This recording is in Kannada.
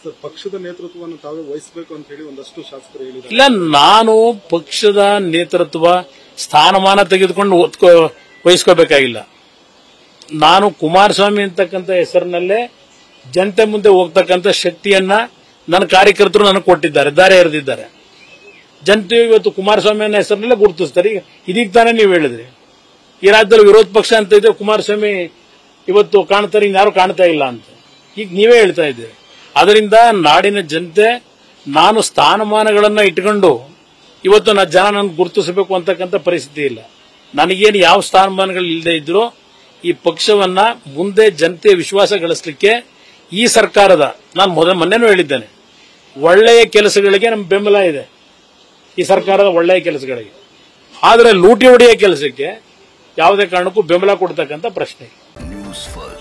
ಸರ್ ಪಕ್ಷದ ನೇತೃತ್ವವನ್ನು ತಾವೇ ವಹಿಸಬೇಕು ಅಂತ ಹೇಳಿ ಒಂದಷ್ಟು ಶಾಸಕರು ಹೇಳಿದ್ದಾರೆ ಇಲ್ಲ ನಾನು ಪಕ್ಷದ ನೇತೃತ್ವ ಸ್ಥಾನಮಾನ ತೆಗೆದುಕೊಂಡು ಒತ್ಕೊ ವಹಿಸ್ಕೋಬೇಕಾಗಿಲ್ಲ ನಾನು ಕುಮಾರಸ್ವಾಮಿ ಅಂತಕ್ಕಂಥ ಹೆಸರಿನಲ್ಲೇ ಜನತೆ ಮುಂದೆ ಹೋಗ್ತಕ್ಕಂಥ ಶಕ್ತಿಯನ್ನ ನನ್ನ ಕಾರ್ಯಕರ್ತರು ನನಗೆ ಕೊಟ್ಟಿದ್ದಾರೆ ದಾರಿ ಎರೆದಿದ್ದಾರೆ ಜನತೆ ಇವತ್ತು ಕುಮಾರಸ್ವಾಮಿ ಅನ್ನೋ ಹೆಸರಿನಲ್ಲೇ ಗುರುತಿಸ್ತಾರೆ ಈಗ ಇದೀಗ ತಾನೇ ನೀವು ಹೇಳಿದ್ರಿ ಈ ರಾಜ್ಯದಲ್ಲಿ ವಿರೋಧ ಪಕ್ಷ ಅಂತ ಇದ್ರೆ ಕುಮಾರಸ್ವಾಮಿ ಇವತ್ತು ಕಾಣ್ತಾರೆ ಇನ್ಯಾರು ಕಾಣ್ತಾ ಇಲ್ಲ ಅಂತ ಈಗ ನೀವೇ ಹೇಳ್ತಾ ಇದ್ದೀರಿ ಅದರಿಂದ ನಾಡಿನ ಜನತೆ ನಾನು ಸ್ಥಾನಮಾನಗಳನ್ನ ಇಟ್ಕೊಂಡು ಇವತ್ತು ನಾ ಜನ ನನ್ ಗುರುತಿಸಬೇಕು ಅಂತಕ್ಕಂಥ ಪರಿಸ್ಥಿತಿ ಇಲ್ಲ ನನಗೇನು ಯಾವ ಸ್ಥಾನಮಾನಗಳು ಇಲ್ಲದೆ ಇದ್ರು ಈ ಪಕ್ಷವನ್ನ ಮುಂದೆ ಜನತೆ ವಿಶ್ವಾಸ ಗಳಿಸಲಿಕ್ಕೆ ಈ ಸರ್ಕಾರದ ನಾನು ಮೊದಲ ಮೊನ್ನೆನೂ ಹೇಳಿದ್ದೇನೆ ಒಳ್ಳೆಯ ಕೆಲಸಗಳಿಗೆ ನಮ್ಮ ಬೆಂಬಲ ಇದೆ ಈ ಸರ್ಕಾರದ ಒಳ್ಳೆಯ ಕೆಲಸಗಳಿಗೆ ಆದರೆ ಲೂಟಿ ಹೊಡೆಯ ಕೆಲಸಕ್ಕೆ ಯಾವುದೇ ಕಾರಣಕ್ಕೂ ಬೆಂಬಲ ಕೊಡ್ತಕ್ಕಂಥ ಪ್ರಶ್ನೆ ಇಲ್ಲ. News first